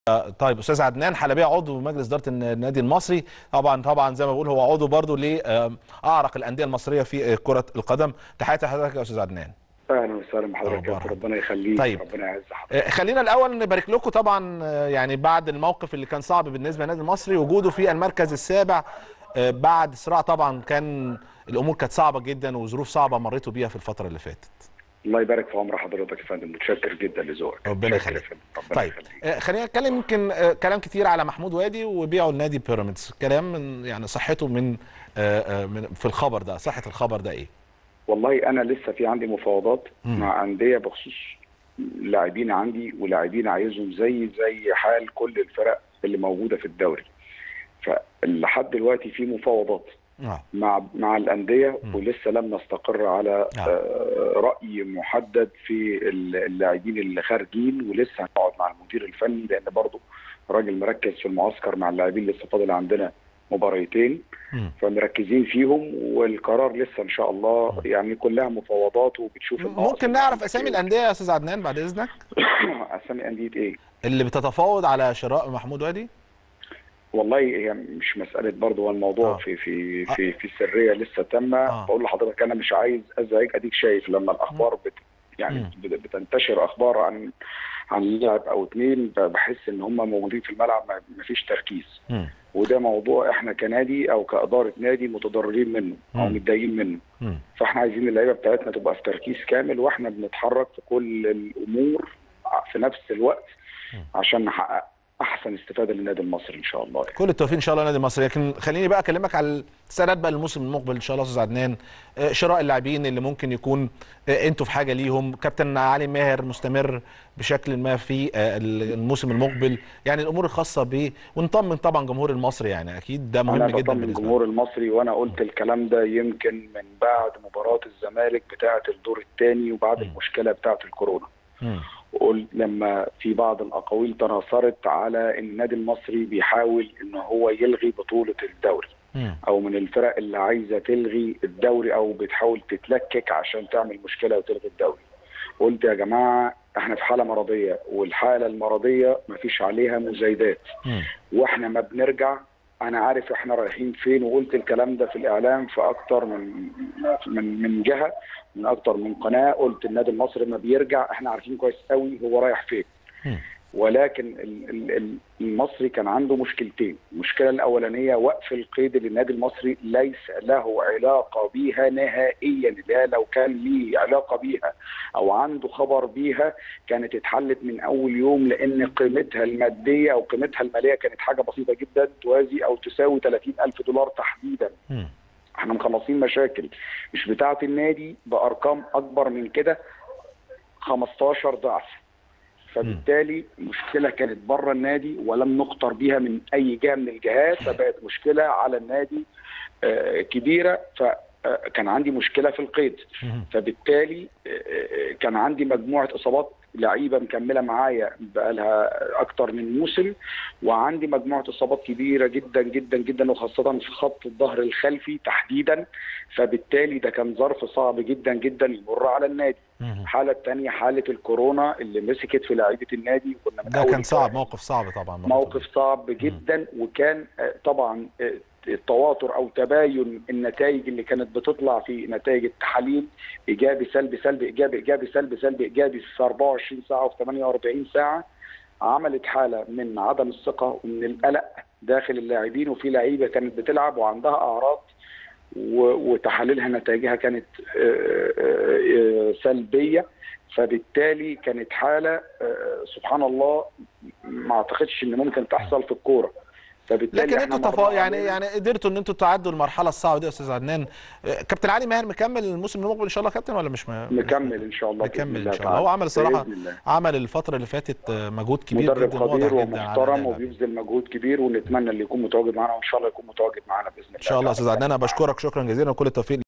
طيب استاذ عدنان حلبيه عضو مجلس اداره النادي المصري طبعا طبعا زي ما بقول هو عضو برضه لاعرق الانديه المصريه في كره القدم تحياتي لحضرتك يا استاذ عدنان اهلا وسهلا بحضرتك أخبارك. ربنا يخليك طيب. ربنا يعز حضرتك خلينا الاول نبارك لكم طبعا يعني بعد الموقف اللي كان صعب بالنسبه للنادي المصري وجوده في المركز السابع بعد صراع طبعا كان الامور كانت صعبه جدا وظروف صعبه مريتوا بيها في الفتره اللي فاتت الله يبارك في عمر حضرتك يا فندم متشكر جدا لذوقك ربنا متشكر يا يخليك. فندم. ربنا طيب يخليك. آه، خلينا نتكلم يمكن آه، كلام كتير على محمود وادي وبيعه النادي بيراميدز كلام من يعني صحته من آه، آه، من في الخبر ده صحه الخبر ده ايه والله انا لسه في عندي مفاوضات مم. مع انديه بخصوص لاعبين عندي ولاعبين عايزهم زي زي حال كل الفرق اللي موجوده في الدوري فلحد دلوقتي في مفاوضات اه مع مع الانديه مم. ولسه لم نستقر على نعم. آه، راي محدد في اللاعبين اللي خارجين ولسه هنقعد مع المدير الفني لان برضه راجل مركز في المعسكر مع اللاعبين لسه فاضل عندنا مباريتين مم. فمركزين فيهم والقرار لسه ان شاء الله يعني كلها مفاوضات وبتشوف الناقص ممكن نعرف اسامي الانديه يا استاذ عدنان بعد اذنك اسامي انديه ايه؟ اللي بتتفاوض على شراء محمود وادي والله هي مش مساله برضه هو الموضوع آه. في في في في سريه لسه تامه آه. بقول لحضرتك انا مش عايز ازعج اديك شايف لما الاخبار بت يعني مم. بت- بتنتشر اخبار عن عن لاعب او اتنين ب- بحس ان هم موجودين في الملعب ما ما فيش تركيز مم. وده موضوع احنا كنادي او كاداره نادي متضررين منه او مم. متضايقين منه مم. فاحنا عايزين اللعيبه بتاعتنا تبقى في تركيز كامل واحنا بنتحرك في كل الامور في نفس الوقت مم. عشان نحقق احسن استفاده للنادي المصري ان شاء الله يعني. كل التوفيق ان شاء الله للنادي المصري لكن خليني بقى اكلمك على السنوات بقى الموسم المقبل ان شاء الله استاذ عدنان آه، شراء اللاعبين اللي ممكن يكون آه، انتوا في حاجه ليهم كابتن علي ماهر مستمر بشكل ما في آه، الموسم المقبل يعني الامور الخاصه ب ونطمن طبعا جمهور المصري يعني اكيد ده مهم انا جدا بطمن بالنسبه الجمهور المصري وانا قلت الكلام ده يمكن من بعد مباراه الزمالك بتاعه الدور الثاني وبعد مم. المشكله بتاعه الكورونا مم. وقلت لما في بعض الاقاويل تناثرت على ان النادي المصري بيحاول ان هو يلغي بطوله الدوري مم. او من الفرق اللي عايزه تلغي الدوري او بتحاول تتلكك عشان تعمل مشكله وتلغي الدوري قلت يا جماعه احنا في حاله مرضيه والحاله المرضيه مفيش عليها مزايدات مم. واحنا ما بنرجع انا عارف احنا رايحين فين وقلت الكلام ده في الاعلام في اكتر من من من جهه من اكتر من قناه قلت النادي المصري ما بيرجع احنا عارفين كويس قوي هو رايح فين مم. ولكن ال- ال- ال- المصري كان عنده مشكلتين المشكله الاولانيه وقف القيد للنادي المصري ليس له علاقه بيها نهائيا لا لو كان ليه علاقه بيها او عنده خبر بيها كانت اتحلت من اول يوم لان قيمتها الماديه او قيمتها الماليه كانت حاجه بسيطه جدا توازي او تساوي 30 الف دولار تحديدا مم. احنا مخلصين مشاكل مش بتاعه النادي بارقام اكبر من كده 15 ضعف فبالتالي المشكله كانت بره النادي ولم نخطر بيها من اي جهه من الجهات فبقت مشكله على النادي آه، كبيره فكان عندي مشكله في القيد مم. فبالتالي آه، آه، كان عندي مجموعه اصابات لعيبه مكمله معايا بقالها اكتر من موسم وعندي مجموعه اصابات كبيره جدا جدا جدا وخاصه في خط الظهر الخلفي تحديدا فبالتالي ده كان ظرف صعب جدا جدا يمر على النادي مم. الحاله الثانيه حاله الكورونا اللي مسكت في لعيبه النادي كنا من ده أول كان صعب الفرق. موقف صعب طبعا موقف صعب جدا وكان آه، طبعا آه، التواتر او تباين النتائج اللي كانت بتطلع في نتائج التحاليل ايجابي سلبي سلبي ايجابي ايجابي سلبي سلبي ايجابي في 24 ساعه وفي 48 ساعه عملت حاله من عدم الثقه ومن القلق داخل اللاعبين وفي لعيبه كانت بتلعب وعندها اعراض و- وتحاليلها نتائجها كانت آه، آه، آه، سلبيه فبالتالي كانت حاله آه، سبحان الله ما اعتقدش ان ممكن تحصل في الكوره فبالتالي لكن احنا انتوا تفا... مرة يعني علينا- يعني قدرتوا ان انتوا تعدوا المرحله الصعبه دي يا استاذ عدنان آه، كابتن علي ماهر مكمل الموسم المقبل ان شاء الله يا كابتن ولا مش م... مكمل ان شاء الله بإذن مكمل ان الله شاء الله تعالى. هو عمل صراحه بإذن الله. عمل الفتره اللي فاتت آه، مجهود كبير مدرب جدا واضح خبير جدا على ومحترم اللاعبين. وبيبذل مجهود كبير ونتمنى اللي يكون متواجد معانا وان شاء الله يكون متواجد معانا باذن الله ان شاء الله يا استاذ تعالى. عدنان انا بشكرك شكرا جزيلا وكل التوفيق